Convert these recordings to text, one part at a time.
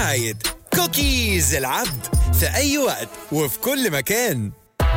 برعاية كوكيز العبد في أي وقت وفي كل مكان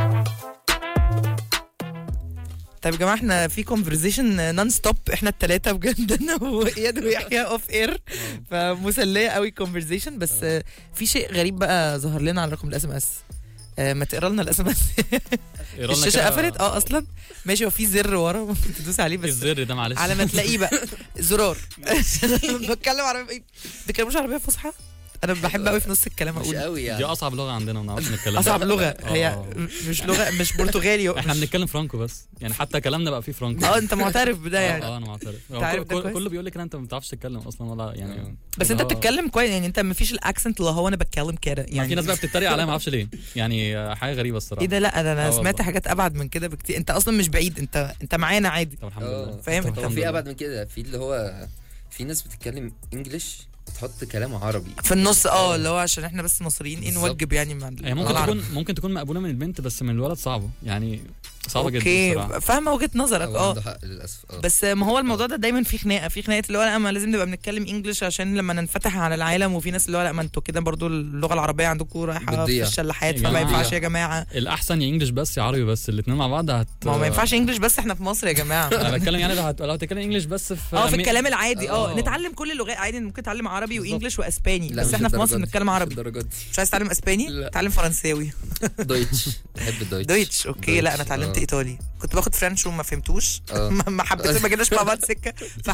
طيب يا جماعه احنا في كونفرزيشن نون ستوب احنا الثلاثه بجد انا واياد ويحيى اوف اير فمسليه قوي كونفرزيشن بس آه، في شيء غريب بقى ظهر لنا على رقم الاس ام اس ما تقرا لنا الاس ام اس اقرا لنا الشاشه كده قفلت اه اصلا ماشي هو في زر ورا ممكن تدوس عليه بس الزر ده معلش على ما تلاقيه بقى زرار بتكلم عربي ايه بتتكلموش عربيه فصحى انا بحب قوي في نص الكلام مش اقول قوي دي يعني اصعب لغه عندنا ما نعرفش نتكلم اصعب لغه هي آه. مش لغه مش برتغالي احنا بنتكلم فرانكو بس يعني حتى كلامنا بقى فيه فرانكو اه انت معترف بده اه يعني اه انا معترف هو عارف كل- ده كل- كويس؟ كله بيقول لي كده انت ما بتعرفش تتكلم اصلا ولا يعني بس انت اللي هو- بتتكلم كويس يعني انت مفيش الاكسنت اللي هو انا بتكلم كده يعني يعني في ناس بقى بتتريق عليا ما اعرفش ليه يعني آه، حاجه غريبه الصراحه ايه ده لا ده انا اه سمعت والله. حاجات ابعد من كده بكتير انت اصلا مش بعيد انت انت معانا عادي طب الحمد اه لله فاهم طب انت؟ هو الحمد في لله. ابعد من كده في اللي هو في ناس بتتكلم انجلش تحط كلام عربي في النص اه اللي هو عشان احنا بس مصريين ايه بالظبط. نوجب يعني مع هي ممكن العرب. تكون ممكن تكون مقبوله من البنت بس من الولد صعبه يعني صعبه جدا اوكي الصراحه فاهمه وجهه نظرك هو اه عنده حق للاسف اه بس ما هو الموضوع ده دايما في خناقه في خناقه اللي هو لا ما لازم نبقى بنتكلم انجلش عشان لما ننفتح على العالم وفي ناس اللي هو لا ما انتوا كده برضو اللغه العربيه عندكم رايحه في بتضيع. الشلاحات يا فما جماعة. ينفعش يا جماعه الاحسن يا انجلش بس يا عربي بس الاثنين مع بعض هت ما هو ما ينفعش انجلش بس احنا في مصر يا جماعه انا بتكلم يعني لو هت- لو هتتكلم انجلش بس في اه في أمي- الكلام العادي اه آه. نتعلم كل اللغات عادي ممكن نتعلم عربي بالظبط. وانجلش واسباني لا، بس مش احنا في مصر الدرجات دي. بنتكلم مش عربي الدرجات دي مش عايز تتعلم اسباني لا. تعلم فرنساوي دويتش بحب الدويتش دويتش اوكي لا انا دويتش، اتعلمت اه. ايطالي كنت باخد فرنش وما فهمتوش اه. ما ما حبيتش ما جيناش مع بعض سكه